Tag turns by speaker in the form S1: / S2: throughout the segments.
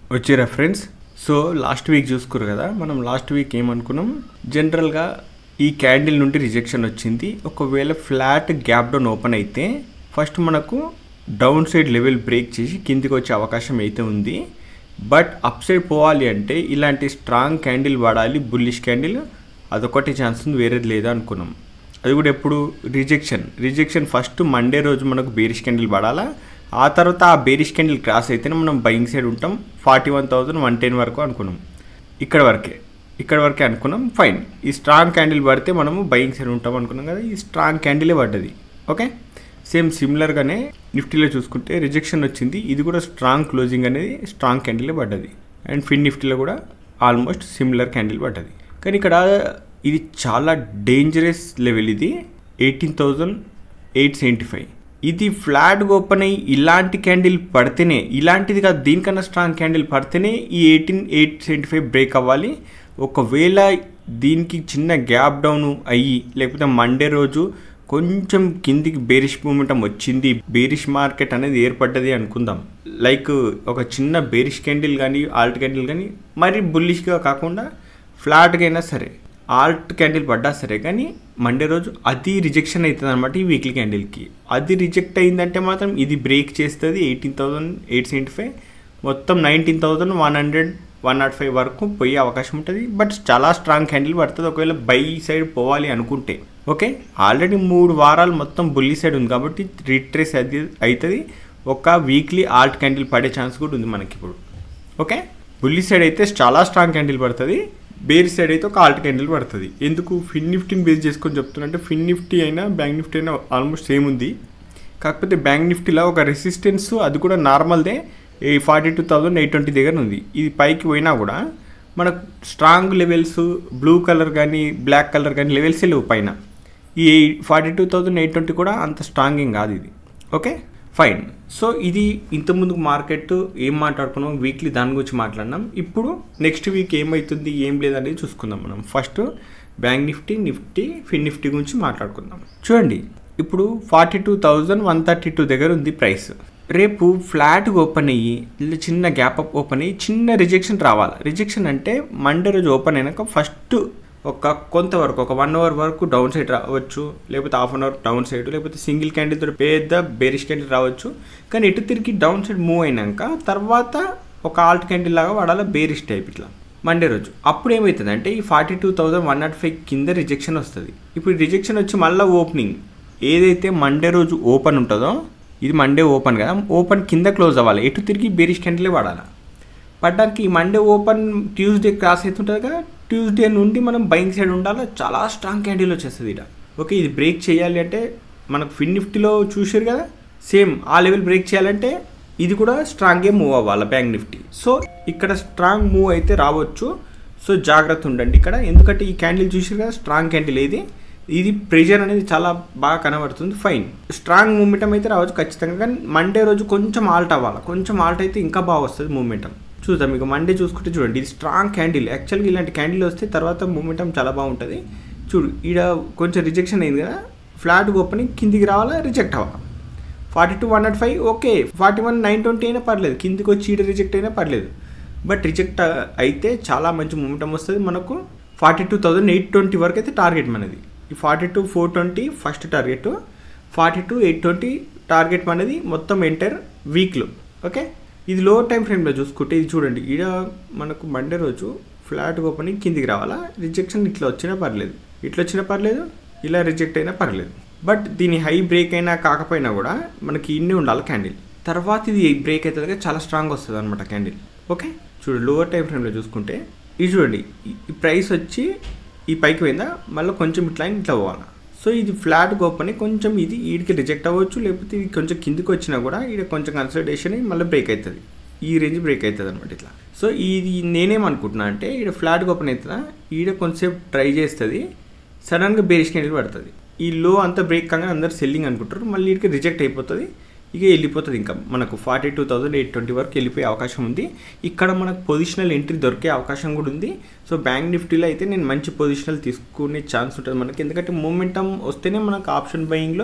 S1: వచ్చి reference so last week చూసుకురు కదా మనం లాస్ట్ వీక్ ఏమనుకున్నాం జనరల్గా ఈ క్యాండిల్ నుండి రిజెక్షన్ వచ్చింది ఒకవేళ ఫ్లాట్ గ్యాప్ డౌన్ ఓపెన్ అయితే ఫస్ట్ మనకు డౌన్ సైడ్ లెవెల్ బ్రేక్ చేసి కిందికి వచ్చే అవకాశం అయితే ఉంది బట్ అప్ సైడ్ పోవాలి అంటే ఇలాంటి స్ట్రాంగ్ క్యాండిల్ వాడాలి బుల్లిష్ క్యాండిల్ అదొకటి ఛాన్స్ ఉంది వేరేది లేదా అనుకున్నాం అది కూడా ఎప్పుడు రిజెక్షన్ రిజెక్షన్ ఫస్ట్ మండే రోజు మనకు బేరిష్ క్యాండిల్ పడాలా ఆ తర్వాత ఆ బేరిష్ క్యాండిల్ క్రాస్ అయితేనే మనం బయింగ్ సైడ్ ఉంటాం forty one thousand one ten వరకు అనుకున్నాం ఇక్కడ వరకే ఇక్కడ వరకే అనుకున్నాం ఫైన్ ఈ స్ట్రాంగ్ క్యాండిల్ పడితే మనము బయింగ్ సైడ్ ఉంటాం అనుకున్నాం కదా ఈ స్ట్రాంగ్ క్యాండిలే పడ్డది ఓకే సేమ్ సిమిలర్గానే నిఫ్టీలో చూసుకుంటే రిజెక్షన్ వచ్చింది ఇది కూడా స్ట్రాంగ్ క్లోజింగ్ అనేది స్ట్రాంగ్ క్యాండిలే పడ్డది అండ్ ఫిన్ నిఫ్టీలో కూడా ఆల్మోస్ట్ సిమిలర్ క్యాండిల్ పడ్డది కానీ ఇక్కడ ఇది చాలా డేంజరస్ లెవెల్ ఇది eighteen thousand eight seventy five ఇది ఫ్లాట్ ఓపెన్ అయ్యి ఇలాంటి క్యాండిల్ పడితేనే ఇలాంటిది కాదు దీనికన్నా స్ట్రాంగ్ క్యాండిల్ పడితేనే ఈ eighteen eight seventy five break అవ్వాలి ఒకవేళ దీనికి చిన్న గ్యాప్ డౌన్ అయ్యి లేకపోతే మండే రోజు కొంచెం కిందికి బేరిష్ మూమెంటం వచ్చింది బేరిష్ మార్కెట్ అనేది ఏర్పడ్డది అనుకుందాం లైక్ ఒక చిన్న బేరిష్ క్యాండిల్ కానీ ఆల్ట్ క్యాండిల్ కానీ మరి బుల్లిష్గా కాకుండా ఫ్లాట్గా అయినా సరే ఆల్ట్ క్యాండిల్ పడ్డా సరే కానీ మండే రోజు అది రిజెక్షన్ అవుతుంది అనమాట ఈ వీక్లీ క్యాండిల్కి అది రిజెక్ట్ అయిందంటే మాత్రం ఇది బ్రేక్ చేస్తుంది eighteen thousand eight seventy five మొత్తం nineteen thousand one hundred one not five వరకు పోయే అవకాశం ఉంటుంది బట్ చాలా స్ట్రాంగ్ క్యాండిల్ పడుతుంది ఒకవేళ బై సైడ్ పోవాలి అనుకుంటే ఓకే ఆల్రెడీ మూడు వారాలు మొత్తం బుల్లి సైడ్ ఉంది కాబట్టి రీట్రేస్ అది అవుతుంది ఒక వీక్లీ ఆల్ట్ క్యాండిల్ పడే ఛాన్స్ కూడా ఉంది మనకి ఇప్పుడు ఓకే బుల్లి సైడ్ అయితే చాలా స్ట్రాంగ్ క్యాండిల్ పడుతుంది బేర్ సైడ్ అయితే ఒక ఆల్ట్ క్యాండిల్ పడుతుంది ఎందుకు ఫిన్ నిఫ్టీని బేస్ చేసుకొని చెప్తున్నా ఫిన్ నిఫ్టీ అయినా బ్యాంక్ నిఫ్టీ అయినా ఆల్మోస్ట్ సేమ్ ఉంది కాకపోతే బ్యాంక్ నిఫ్టీలో ఒక రెసిస్టెన్స్ అది కూడా నార్మల్దే ఈ forty two thousand eight twenty దగ్గర ఉంది ఇది పైకి పోయినా కూడా మనకు స్ట్రాంగ్ లెవెల్స్ బ్లూ కలర్ కానీ బ్లాక్ కలర్ కానీ లెవెల్స్ లేవు పైన ఈ forty two thousand eight twenty కూడా అంత స్ట్రాంగ్ ఏం కాదు ఇది ఓకే ఫైన్ సో ఇది ఇంతకుముందు మార్కెట్ ఏం మాట్లాడుకున్నాం వీక్లీ దాని గురించి మాట్లాడినాం ఇప్పుడు నెక్స్ట్ వీక్ ఏమవుతుంది ఏం లేదనేది చూసుకుందాం మనం first bank Nifty Nifty fin Nifty గురించి మాట్లాడుకుందాం చూడండి ఇప్పుడు forty two thousand one thirty two దగ్గర ఉంది ప్రైస్ రేపు ఫ్లాట్గా ఓపెన్ అయ్యి ఇలా చిన్న గ్యాప్ అప్ ఓపెన్ అయ్యి చిన్న రిజెక్షన్ రావాలి రిజెక్షన్ అంటే మండే రోజు ఓపెన్ అయినాక ఫస్ట్ ఒక కొంతవరకు ఒక వన్ అవర్ వరకు డౌన్ సైడ్ రావచ్చు లేకపోతే half an hour down side లేకపోతే సింగిల్ క్యాండిల్ తోటి పెద్ద బేరిష్ క్యాండిల్ రావచ్చు కానీ ఎటు తిరిగి డౌన్ సైడ్ మూవ్ అయినాక తర్వాత ఒక ఆల్ట్ క్యాండిల్ లాగా వాడాలి బేరిష్ టైప్ ఇట్లా మండే రోజు అప్పుడు ఏమవుతుంది అంటే ఈ forty two thousand one not five కింద రిజెక్షన్ వస్తుంది ఇప్పుడు రిజెక్షన్ వచ్చి మళ్ళీ ఓపెనింగ్ ఏదైతే మండే రోజు ఓపెన్ ఉంటుందో ఇది మండే ఓపెన్ కదా ఓపెన్ కింద క్లోజ్ అవ్వాలి ఎటు తిరిగి బేరిష్ క్యాండిలే వాడాలి పడ్డానికి ఈ మండే ఓపెన్ ట్యూస్డే క్రాస్ అవుతుంటుంది కదా ట్యూస్డే నుండి మనం బయింగ్ సైడ్ ఉండాలి చాలా స్ట్రాంగ్ క్యాండిల్ వచ్చేస్తుంది ఇక్కడ ఓకే ఇది బ్రేక్ చేయాలి అంటే మనకు ఫిన్ నిఫ్టీలో చూసారు కదా సేమ్ ఆ లెవెల్ బ్రేక్ చేయాలంటే ఇది కూడా స్ట్రాంగే మూవ్ అవ్వాలి బ్యాంక్ నిఫ్టీ సో ఇక్కడ స్ట్రాంగ్ మూవ్ అయితే రావచ్చు సో జాగ్రత్త ఉండండి ఇక్కడ ఎందుకంటే ఈ క్యాండిల్ చూసారు కదా స్ట్రాంగ్ క్యాండిల్ ఇది ఇది ప్రెషర్ అనేది చాలా బాగా కనబడుతుంది ఫైన్ స్ట్రాంగ్ మూమెంటం అయితే రావచ్చు ఖచ్చితంగా కానీ మండే రోజు కొంచెం ఆల్ట్ అవ్వాలి కొంచెం ఆల్ట్ అయితే ఇంకా బాగా వస్తుంది మూమెంటం చూద్దాం మీకు మండే చూసుకుంటే చూడండి ఇది స్ట్రాంగ్ క్యాండిల్ యాక్చువల్గా ఇలాంటి క్యాండిల్ వస్తే తర్వాత మూమెంటం చాలా బాగుంటుంది చూడు ఈడ కొంచెం రిజెక్షన్ అయింది కదా ఫ్లాట్ ఓపెనింగ్ కిందికి రావాలా రిజెక్ట్ అవ్వాలి forty two one not five okay forty one nine twenty అయినా పర్లేదు కిందికి వచ్చి ఈడ రిజెక్ట్ అయినా పర్లేదు బట్ రిజెక్ట్ అయితే చాలా మంచి మూమెంటం వస్తుంది మనకు forty two thousand eight twenty వరకు అయితే టార్గెట్ మనది ఈ forty two four twenty first target forty two eight twenty target మనది మొత్తం ఎంటర్ వీక్లో ఓకే ఇది లో టైం ఫ్రేమ్లో చూసుకుంటే ఇది చూడండి ఈడ మనకు మండే రోజు ఫ్లాట్ ఓపెన్ కిందికి రావాలా రిజెక్షన్ ఇట్లా వచ్చినా పర్లేదు ఇట్లా వచ్చినా పర్లేదు ఇలా రిజెక్ట్ అయినా పర్లేదు బట్ దీని హై బ్రేక్ అయినా కాకపోయినా కూడా మనకి ఇన్నే ఉండాలి క్యాండిల్ తర్వాత ఇది బ్రేక్ అవుతుంది చాలా స్ట్రాంగ్ వస్తుంది అనమాట క్యాండిల్ ఓకే చూడు లోవర్ టైం ఫ్రేమ్లో చూసుకుంటే ఇది చూడండి ఈ ప్రైస్ వచ్చి ఈ పైకి పోయిందా మళ్ళీ కొంచెం ఇట్లా ఇట్లా పోవాలి సో ఇది ఫ్లాట్ ఓపెన్ కొంచెం ఇది వీడికి రిజెక్ట్ అవ్వచ్చు లేకపోతే ఇది కొంచెం కిందికి వచ్చినా కూడా ఈడ కొంచెం కన్సల్టేషన్ మళ్ళీ బ్రేక్ అవుతుంది ఈ రేంజ్ బ్రేక్ అవుతుంది అనమాట ఇట్లా సో ఇది నేనేమనుకుంటున్నా అంటే ఈడ ఫ్లాట్ ఓపెన్ అవుతుందా ఈడ కొంచెంసేపు ట్రై చేస్తుంది సడన్గా బేరిష్ క్యాండిల్ పడుతుంది ఈ లో అంతా బ్రేక్ కాగానే అందరు సెల్లింగ్ అనుకుంటారు మళ్ళీ వీడికి రిజెక్ట్ అయిపోతుంది ఇక వెళ్ళిపోతుంది ఇంకా మనకు forty two thousand eight twenty వరకు వెళ్ళిపోయే అవకాశం ఉంది ఇక్కడ మనకు పొజిషనల్ ఎంట్రీ దొరికే అవకాశం కూడా ఉంది సో బ్యాంక్ నిఫ్టీలో అయితే నేను మంచి పొజిషనల్ తీసుకునే ఛాన్స్ ఉంటుంది మనకి ఎందుకంటే మూమెంటం వస్తేనే మనకు ఆప్షన్ బయింగ్లో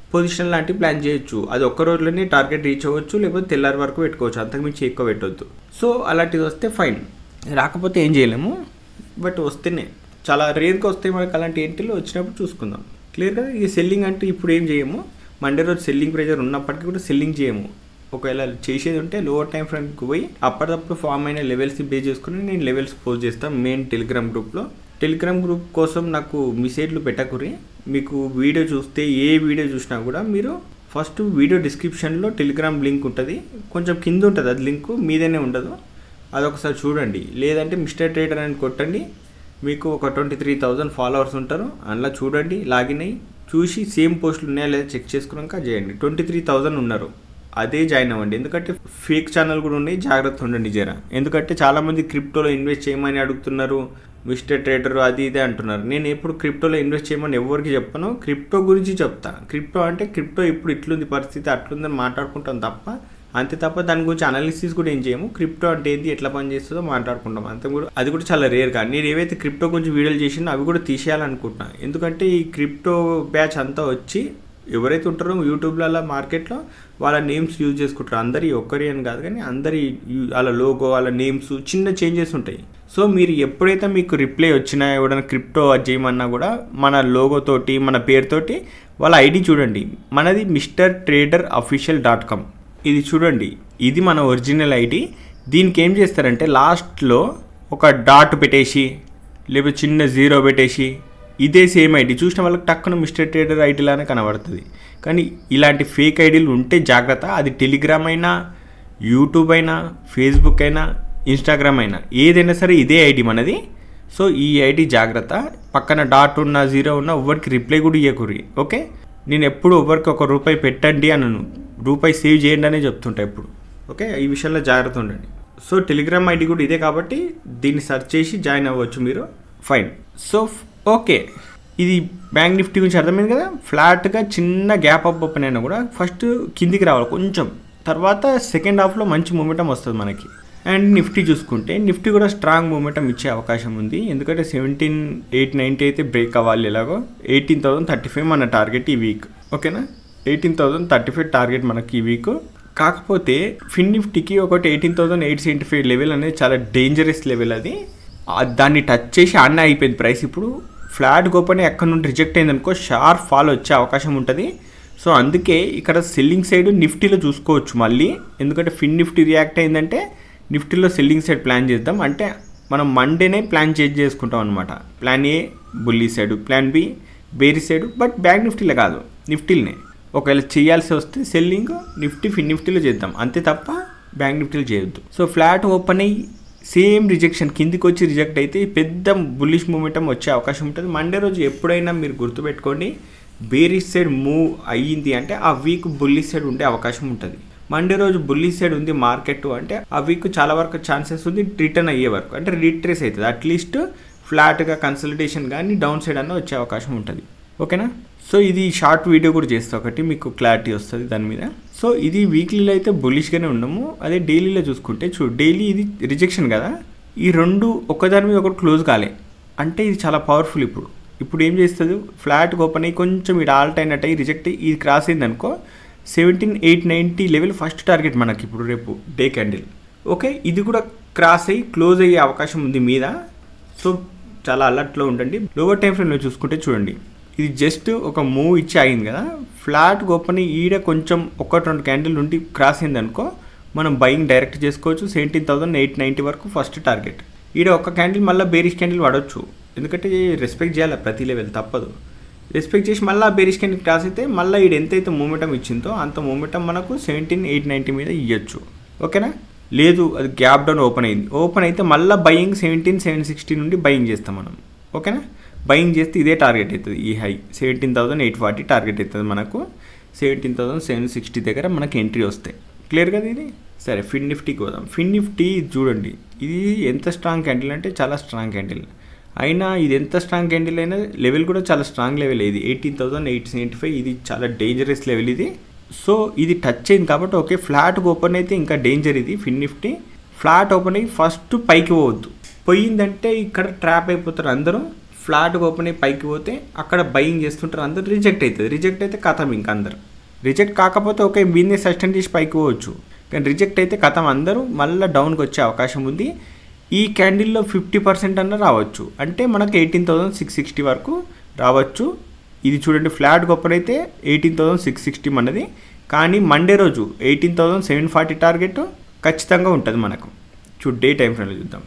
S1: పొజిషన్ లాంటివి ప్లాన్ చేయొచ్చు అది ఒక్క రోజులోనే టార్గెట్ రీచ్ అవ్వచ్చు లేకపోతే తెల్లారి వరకు పెట్టుకోవచ్చు అంతకుమించి ఎక్కువ పెట్టవద్దు సో అలాంటిది వస్తే ఫైన్ రాకపోతే ఏం చేయలేము బట్ వస్తేనే చాలా రేర్గా వస్తాయి మనకి అలాంటి ఏంటిలో వచ్చినప్పుడు చూసుకుందాం క్లియర్గా ఈ సెల్లింగ్ అంటే ఇప్పుడు ఏం చేయము మండే రోజు సెల్లింగ్ ప్రెజర్ ఉన్నప్పటికీ కూడా సెల్లింగ్ చేయము ఒకవేళ చేసేది ఉంటే లోవర్ టైం ఫ్రేమ్కి పోయి అప్పటికప్పుడు ఫామ్ అయిన లెవెల్స్ని బేస్ చేసుకుని నేను లెవెల్స్ పోస్ట్ చేస్తాను మెయిన్ టెలిగ్రామ్ గ్రూప్లో టెలిగ్రామ్ గ్రూప్ కోసం నాకు మెసేజ్లు పెట్టకురి మీకు వీడియో చూస్తే ఏ వీడియో చూసినా కూడా మీరు ఫస్ట్ వీడియో డిస్క్రిప్షన్లో టెలిగ్రామ్ లింక్ ఉంటుంది కొంచెం కింద ఉంటుంది అది లింక్ మీదనే ఉండదు అదొకసారి చూడండి లేదంటే మిస్టర్ ట్రేడర్ అని కొట్టండి మీకు ఒక ట్వంటీ త్రీ థౌజండ్ ఫాలోవర్స్ ఉంటారు అందులో చూడండి లాగిన్ అయ్యి చూసి సేమ్ పోస్టులు ఉన్నాయా లేదా చెక్ చేసుకున్నాక చేయండి ట్వంటీ త్రీ థౌజండ్ ఉన్నారు అదే జాయిన్ అవ్వండి ఎందుకంటే ఫేక్ ఛానల్ కూడా ఉన్నాయి జాగ్రత్త ఉండండి జరా ఎందుకంటే చాలామంది క్రిప్టోలో ఇన్వెస్ట్ చేయమని అడుగుతున్నారు మిస్టర్ ట్రేడర్ అది ఇదే అంటున్నారు నేను ఎప్పుడు క్రిప్టోలో ఇన్వెస్ట్ చేయమని ఎవరికి చెప్పను క్రిప్టో గురించి చెప్తా క్రిప్టో అంటే క్రిప్టో ఇప్పుడు ఇట్లుంది పరిస్థితి అట్లుందని మాట్లాడుకుంటాం తప్ప అంతే తప్ప దాని గురించి అనాలిసిస్ కూడా ఏం చేయము క్రిప్టో అంటే ఏంది ఎట్లా పని చేస్తుందో మాట్లాడుకుంటాం అంతే కూడా అది కూడా చాలా రేర్ కానీ నేను ఏవైతే క్రిప్టో గురించి వీడియోలు చేసినా అవి కూడా తీసేయాలనుకుంటున్నాను ఎందుకంటే ఈ క్రిప్టో బ్యాచ్ అంతా వచ్చి ఎవరైతే ఉంటారో యూట్యూబ్లలో మార్కెట్లో వాళ్ళ నేమ్స్ యూజ్ చేసుకుంటారు అందరి ఒక్కరి అని కాదు కానీ అందరి యు- వాళ్ళ లోగో వాళ్ళ నేమ్స్ చిన్న చేంజెస్ ఉంటాయి సో మీరు ఎప్పుడైతే మీకు రిప్లై వచ్చినా ఎవడైనా క్రిప్టో అది చేయమన్నా కూడా మన లోగోతోటి మన పేరుతోటి వాళ్ళ ఐడి చూడండి మనది mister trader official dot com ఇది చూడండి ఇది మన ఒరిజినల్ ఐడి దీనికి ఏం చేస్తారంటే లాస్ట్లో ఒక డాట్ పెట్టేసి లేకపోతే చిన్న జీరో పెట్టేసి ఇదే సేమ్ ఐడి చూసిన వాళ్ళకి టక్కున మిస్టర్ ట్రేడర్ ఐడిలానే కనబడుతుంది కానీ ఇలాంటి ఫేక్ ఐడీలు ఉంటే జాగ్రత్త అది టెలిగ్రామ్ అయినా యూట్యూబ్ అయినా ఫేస్బుక్ అయినా ఇన్స్టాగ్రామ్ అయినా ఏదైనా సరే ఇదే ఐడి మనది సో ఈ ఐడి జాగ్రత్త పక్కన డాట్ ఉన్న జీరో ఉన్న ఎవరికి రిప్లై కూడా ఇవ్వకూరి ఓకే నేను ఎప్పుడు ఎవరికి ఒక రూపాయి పెట్టండి అనను రూపాయి సేవ్ చేయండి అనే చెప్తుంటా ఎప్పుడు ఓకే ఈ విషయంలో జాగ్రత్త ఉండండి సో టెలిగ్రామ్ ఐడి కూడా ఇదే కాబట్టి దీన్ని సెర్చ్ చేసి జాయిన్ అవ్వచ్చు మీరు ఫైన్ సో ఓకే ఇది బ్యాంక్ నిఫ్టీ గురించి అర్థమైంది కదా ఫ్లాట్గా చిన్న గ్యాప్ అప్ ఓపెన్ అయినా కూడా ఫస్ట్ కిందికి రావాలి కొంచెం తర్వాత సెకండ్ హాఫ్లో మంచి మూమెంటం వస్తుంది మనకి అండ్ నిఫ్టీ చూసుకుంటే నిఫ్టీ కూడా స్ట్రాంగ్ మూమెంటం ఇచ్చే అవకాశం ఉంది ఎందుకంటే సెవెంటీన్ ఎయిట్ నైంటీ అయితే బ్రేక్ అవ్వాలి ఎలాగో ఎయిటీన్ థౌసండ్ థర్టీ ఫైవ్ మన టార్గెట్ ఈ వీక్ ఓకేనా eighteen thousand thirty five target మనకి ఈ వీక్ కాకపోతే ఫిన్ నిఫ్టీకి ఒకటి eighteen thousand eight seventy five level అనేది చాలా డేంజరస్ లెవెల్ అది ఆ దాన్ని టచ్ చేసి అన్న అయిపోయింది ప్రైస్ ఇప్పుడు ఫ్లాట్ ఓపెన్ ఎక్కడ నుండి రిజెక్ట్ అయింది అనుకో షార్ప్ ఫాల్ వచ్చే అవకాశం ఉంటుంది సో అందుకే ఇక్కడ సెల్లింగ్ సైడ్ నిఫ్టీలో చూసుకోవచ్చు మళ్ళీ ఎందుకంటే ఫిన్ నిఫ్టీ రియాక్ట్ అయిందంటే నిఫ్టీలో సెల్లింగ్ సైడ్ ప్లాన్ చేద్దాం అంటే మనం మండేనే ప్లాన్ చేంజ్ చేసుకుంటాం అనమాట plan A bully side plan B bear side but bank నిఫ్టీలో కాదు నిఫ్టీలనే ఒకవేళ చేయాల్సి వస్తే సెల్లింగ్ నిఫ్టీ ఫిన్ నిఫ్టీలో చేద్దాం అంతే తప్ప బ్యాంక్ నిఫ్టీలో చేయొద్దు సో ఫ్లాట్ ఓపెన్ అయ్యి సేమ్ రిజెక్షన్ కిందికి వచ్చి రిజెక్ట్ అయితే పెద్ద బుల్లిష్ మూమెంటం వచ్చే అవకాశం ఉంటుంది మండే రోజు ఎప్పుడైనా మీరు గుర్తుపెట్టుకోండి బేరిష్ సైడ్ మూవ్ అయ్యింది అంటే ఆ వీక్ బుల్లిష్ సైడ్ ఉండే అవకాశం ఉంటుంది మండే రోజు బుల్లిష్ సైడ్ ఉంది మార్కెట్ అంటే ఆ వీక్ చాలా వరకు ఛాన్సెస్ ఉంది రిటర్న్ అయ్యే వరకు అంటే రీట్రేస్ అవుతుంది అట్లీస్ట్ ఫ్లాట్గా కన్సల్టేషన్ కానీ డౌన్ సైడ్ అన్న వచ్చే అవకాశం ఉంటుంది ఓకేనా సో ఇది షార్ట్ వీడియో కూడా చేస్తే ఒకటి మీకు క్లారిటీ వస్తుంది దాని మీద సో ఇది వీక్లీలో అయితే బులిష్గానే ఉన్నాము అదే డైలీలో చూసుకుంటే చూడు డైలీ ఇది రిజెక్షన్ కదా ఈ రెండు ఒకదాని మీద ఒకటి క్లోజ్ కాలే అంటే ఇది చాలా పవర్ఫుల్ ఇప్పుడు ఇప్పుడు ఏం చేస్తుంది ఫ్లాట్ ఓపెన్ అయ్యి కొంచెం ఇది ఆల్ట్ అయినట్టు అయ్యి రిజెక్ట్ అయ్యి ఇది క్రాస్ అయింది అనుకో seventeen eight ninety level first target మనకి ఇప్పుడు రేపు డే క్యాండిల్ ఓకే ఇది కూడా క్రాస్ అయ్యి క్లోజ్ అయ్యే అవకాశం ఉంది మీద సో చాలా అలర్ట్లో ఉండండి లోవర్ టైం ఫ్రేమ్లో చూసుకుంటే చూడండి ఇది జస్ట్ ఒక మూవ్ ఇచ్చి ఆగింది కదా ఫ్లాట్ ఓపెన్ ఈడ కొంచెం ఒకటి రెండు క్యాండిల్ నుండి క్రాస్ అయింది అనుకో మనం బయింగ్ డైరెక్ట్ చేసుకోవచ్చు సెవెంటీన్ థౌసండ్ ఎయిట్ నైంటీ వరకు ఫస్ట్ టార్గెట్ ఈడ ఒక క్యాండిల్ మళ్ళీ బేరిష్ క్యాండిల్ పడవచ్చు ఎందుకంటే రెస్పెక్ట్ చేయాలి ప్రతి లెవెల్ తప్పదు రెస్పెక్ట్ చేసి మళ్ళీ బేరిష్ క్యాండిల్ క్రాస్ అయితే మళ్ళీ ఈడ ఎంతైతే మూమెంటం ఇచ్చిందో అంత మూమెంటం మనకు సెవెంటీన్ ఎయిట్ నైంటీ మీద ఇవ్వచ్చు ఓకేనా లేదు అది గ్యాప్ డౌన్ ఓపెన్ అయింది ఓపెన్ అయితే మళ్ళీ బయింగ్ సెవెంటీన్ సెవెన్ సిక్స్టీ నుండి బయింగ్ చేస్తాం మనం ఓకేనా బయింగ్ చేస్తే ఇదే టార్గెట్ అవుతుంది ఈ high seventeen thousand eight forty target అవుతుంది మనకు సెవెంటీన్ థౌసండ్ సెవెన్ సిక్స్టీ దగ్గర మనకి ఎంట్రీ వస్తాయి క్లియర్ కదా ఇది సరే ఫిన్ నిఫ్టీకి పోదాం ఫిన్ నిఫ్టీ చూడండి ఇది ఎంత స్ట్రాంగ్ క్యాండిల్ అంటే చాలా స్ట్రాంగ్ క్యాండిల్ అయినా ఇది ఎంత స్ట్రాంగ్ క్యాండిల్ అయినా లెవెల్ కూడా చాలా స్ట్రాంగ్ లెవెల్ ఇది eighteen thousand eight seventy five ఇది చాలా డేంజరస్ లెవెల్ ఇది సో ఇది టచ్ అయింది కాబట్టి ఓకే ఫ్లాట్ ఓపెన్ అయితే ఇంకా డేంజర్ ఇది ఫిన్ నిఫ్టీ ఫ్లాట్ ఓపెన్ అయ్యి ఫస్ట్ పైకి పోవద్దు పోయిందంటే ఇక్కడ ట్రాప్ అయిపోతారు అందరూ ఫ్లాట్గా ఓపెన్ అయ్యి పైకి పోతే అక్కడ బయింగ్ చేస్తుంటారు అందరు రిజెక్ట్ అవుతుంది రిజెక్ట్ అయితే కథం ఇంకా అందరు రిజెక్ట్ కాకపోతే ఓకే బిజినెస్ సస్టెంట్ చేసి పైకి పోవచ్చు కానీ రిజెక్ట్ అయితే కథం అందరూ మళ్ళీ డౌన్కి వచ్చే అవకాశం ఉంది ఈ క్యాండిల్లో ఫిఫ్టీ పర్సెంట్ అన్న రావచ్చు అంటే మనకు ఎయిటీన్ థౌసండ్ సిక్స్ సిక్స్టీ వరకు రావచ్చు ఇది చూడండి ఫ్లాట్ ఓపెన్ అయితే ఎయిటీన్ థౌసండ్ సిక్స్ సిక్స్టీ మనది కానీ మండే రోజు eighteen thousand seven forty target ఖచ్చితంగా ఉంటుంది మనకు చూ డే టైం ఫ్రేమ్లో చూద్దాం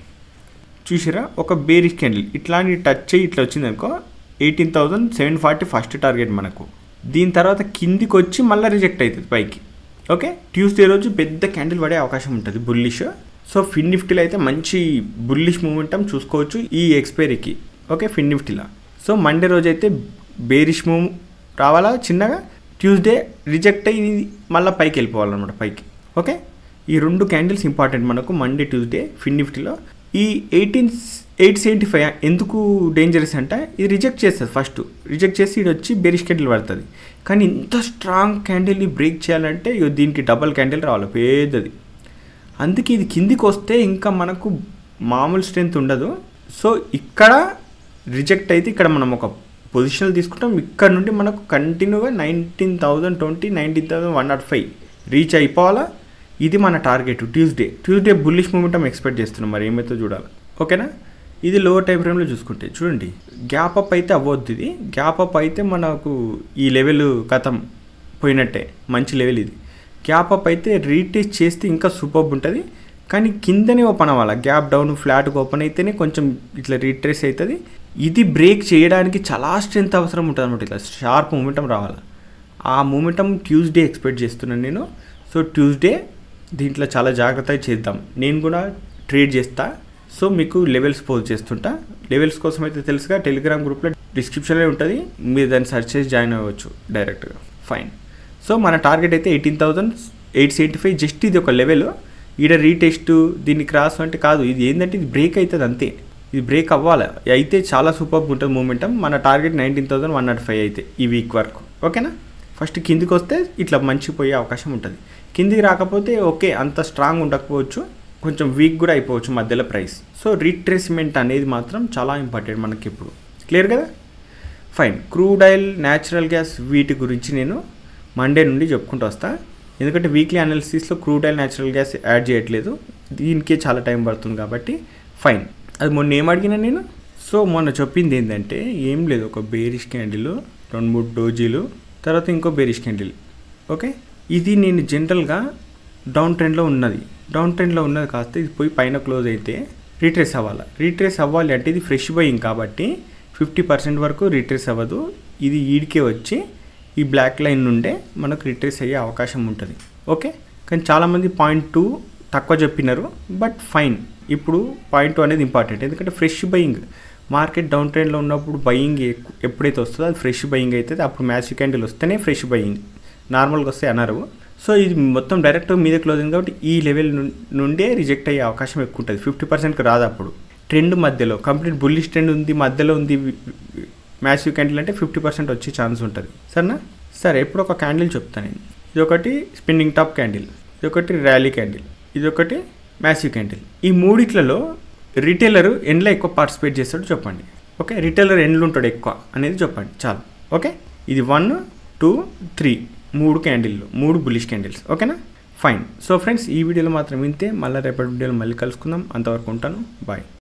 S1: చూసిరా ఒక బేరిష్ క్యాండిల్ ఇట్లాంటి టచ్ చేయి ఇట్లా వచ్చింది అనుకో eighteen thousand seven forty first target మనకు దీని తర్వాత కిందికి వచ్చి మళ్ళీ రిజెక్ట్ అవుతుంది పైకి ఓకే ట్యూస్డే రోజు పెద్ద క్యాండిల్ పడే అవకాశం ఉంటుంది బుల్లిష్ సో ఫిన్ నిఫ్టీలో అయితే మంచి బుల్లిష్ మూమెంటం చూసుకోవచ్చు ఈ ఎక్స్పైరీకి ఓకే ఫిన్ నిఫ్టీలో సో మండే రోజు అయితే బేరిష్ మూవ్ రావాలా చిన్నగా ట్యూస్డే రిజెక్ట్ అయ్యి మళ్ళీ పైకి వెళ్ళిపోవాలన్నమాట పైకి ఓకే ఈ రెండు క్యాండిల్స్ ఇంపార్టెంట్ మనకు మండే ట్యూస్డే ఫిన్ నిఫ్టీలో ఈ ఎయిటీన్ ఎయిట్ సెవెంటీ ఫైవ్ ఎందుకు డేంజరస్ అంటే ఇది రిజెక్ట్ చేస్తుంది ఫస్ట్ రిజెక్ట్ చేసి ఇది వచ్చి బెరిష్ క్యాండిల్ పడుతుంది కానీ ఇంత స్ట్రాంగ్ క్యాండిల్ని బ్రేక్ చేయాలంటే ఇగో దీనికి డబల్ క్యాండిల్ రావాలి పెద్దది అందుకే ఇది కిందికి వస్తే ఇంకా మనకు మామూలు స్ట్రెంత్ ఉండదు సో ఇక్కడ రిజెక్ట్ అయితే ఇక్కడ మనం ఒక పొజిషన్లు తీసుకుంటాం ఇక్కడ నుండి మనకు కంటిన్యూగా nineteen thousand twenty nineteen thousand one not five reach అయిపోవాలా ఇది మన target Tuesday Tuesday bullish momentum expect చేస్తున్నాం మరి ఏమైతే చూడాలి ఓకేనా ఇది లోవర్ టైం ఫ్రేమ్లో చూసుకుంటే చూడండి గ్యాప్ అప్ అయితే అవ్వద్దు ఇది గ్యాప్ అప్ అయితే మనకు ఈ లెవెల్ కథం పోయినట్టే మంచి లెవెల్ ఇది గ్యాప్ అప్ అయితే రీటేస్ట్ చేస్తే ఇంకా సూపర్ ఉంటుంది కానీ కిందనే ఓపెన్ అవ్వాలి గ్యాప్ డౌన్ ఫ్లాట్గా ఓపెన్ అయితేనే కొంచెం ఇట్లా రీట్రేస్ అవుతుంది ఇది బ్రేక్ చేయడానికి చాలా స్ట్రెంత్ అవసరం ఉంటుంది అనమాట ఇట్లా షార్ప్ మూమెంటం రావాలి ఆ మూమెంటం ట్యూస్డే ఎక్స్పెక్ట్ చేస్తున్నాను నేను సో ట్యూస్డే దీంట్లో చాలా జాగ్రత్తగా చేద్దాం నేను కూడా ట్రేడ్ చేస్తా సో మీకు లెవెల్స్ పోస్ట్ చేస్తుంటా లెవెల్స్ కోసం అయితే తెలుసుగా టెలిగ్రామ్ గ్రూప్లో డిస్క్రిప్షన్లో ఉంటుంది మీరు దాన్ని సెర్చ్ చేసి జాయిన్ అవ్వచ్చు డైరెక్ట్గా ఫైన్ సో మన టార్గెట్ అయితే eighteen thousand eight seventy five just ఇది ఒక లెవెల్ ఈడ రీటెస్ట్ దీన్ని క్రాస్ అంటే కాదు ఇది ఏంటంటే ఇది బ్రేక్ అవుతుంది అంతే ఇది బ్రేక్ అవ్వాలి అయితే చాలా సూపర్ ఉంటుంది మూమెంటం మన target nineteen thousand one not five అయితే ఈ వీక్ వరకు ఓకేనా ఫస్ట్ కిందికి వస్తే ఇట్లా మంచి పోయే అవకాశం ఉంటుంది కిందికి రాకపోతే ఓకే అంత స్ట్రాంగ్ ఉండకపోవచ్చు కొంచెం వీక్ కూడా అయిపోవచ్చు మధ్యలో ప్రైస్ సో రీట్రేస్మెంట్ అనేది మాత్రం చాలా ఇంపార్టెంట్ మనకి ఇప్పుడు క్లియర్ కదా fine crude oil natural gas వీటి గురించి నేను మండే నుండి చెప్పుకుంటూ వస్తా ఎందుకంటే వీక్లీ అనాలిసిస్లో crude oil natural gas add చేయట్లేదు దీనికే చాలా టైం పడుతుంది కాబట్టి ఫైన్ అది మొన్న ఏం అడిగినా నేను సో మొన్న చెప్పింది ఏంటంటే ఏం లేదు ఒక బేరిష్ క్యాండిల్ రెండు మూడు డోజీలు తర్వాత ఇంకో బేరిష్ క్యాండిల్ ఓకే ఇది నేను జనరల్గా డౌన్ ట్రెండ్లో ఉన్నది డౌన్ ట్రెండ్లో ఉన్నది కాస్త ఇది పోయి పైన క్లోజ్ అయితే రీట్రేస్ అవ్వాలి రీట్రేస్ అవ్వాలి అంటే ఇది ఫ్రెష్ బయింగ్ కాబట్టి ఫిఫ్టీ పర్సెంట్ వరకు రీట్రేస్ అవ్వదు ఇది ఈడికే వచ్చి ఈ బ్లాక్ లైన్ నుండే మనకు రిట్రేస్ అయ్యే అవకాశం ఉంటుంది ఓకే కానీ చాలామంది పాయింట్ టూ తక్కువ చెప్పినారు బట్ ఫైన్ ఇప్పుడు పాయింట్ టూ అనేది ఇంపార్టెంట్ ఎందుకంటే ఫ్రెష్ బయింగ్ మార్కెట్ డౌన్ ట్రెండ్లో ఉన్నప్పుడు బయింగ్ ఎప్పుడైతే వస్తుందో అది ఫ్రెష్ బయింగ్ అవుతుంది అప్పుడు మ్యాచ్ క్యాండిల్ వస్తేనే ఫ్రెష్ బయింగ్ నార్మల్గా వస్తే అన్నారు సో ఇది మొత్తం డైరెక్ట్ మీద క్లోజింగ్ కాబట్టి ఈ లెవెల్ నుండే రిజెక్ట్ అయ్యే అవకాశం ఎక్కువ ఉంటుంది ఫిఫ్టీ పర్సెంట్కి రాదు అప్పుడు ట్రెండ్ మధ్యలో కంప్లీట్ బుల్లిష్ ట్రెండ్ ఉంది మధ్యలో ఉంది మ్యాసివ్ క్యాండిల్ అంటే ఫిఫ్టీ పర్సెంట్ వచ్చే ఛాన్స్ ఉంటుంది సరేనా సరే ఎప్పుడు ఒక క్యాండిల్ చెప్తాను నేను ఇది ఒకటి స్పిన్నింగ్ టాప్ క్యాండిల్ ఇది ఒకటి ర్యాలీ క్యాండిల్ ఇది ఒకటి మ్యాసివ్ క్యాండిల్ ఈ మూడిట్లలో రిటైలర్ ఎండ్లో ఎక్కువ పార్టిసిపేట్ చేస్తాడు చెప్పండి ఓకే రిటైలర్ ఎండ్లు ఉంటాడు ఎక్కువ అనేది చెప్పండి చాలు ఓకే ఇది వన్ టూ త్రీ మూడు క్యాండిల్లు మూడు బులిష్ క్యాండిల్స్ ఓకేనా ఫైన్ సో ఫ్రెండ్స్ ఈ వీడియోలో మాత్రం వింతే మళ్ళీ రేపటి వీడియోలో మళ్ళీ కలుసుకుందాం అంతవరకు ఉంటాను బాయ్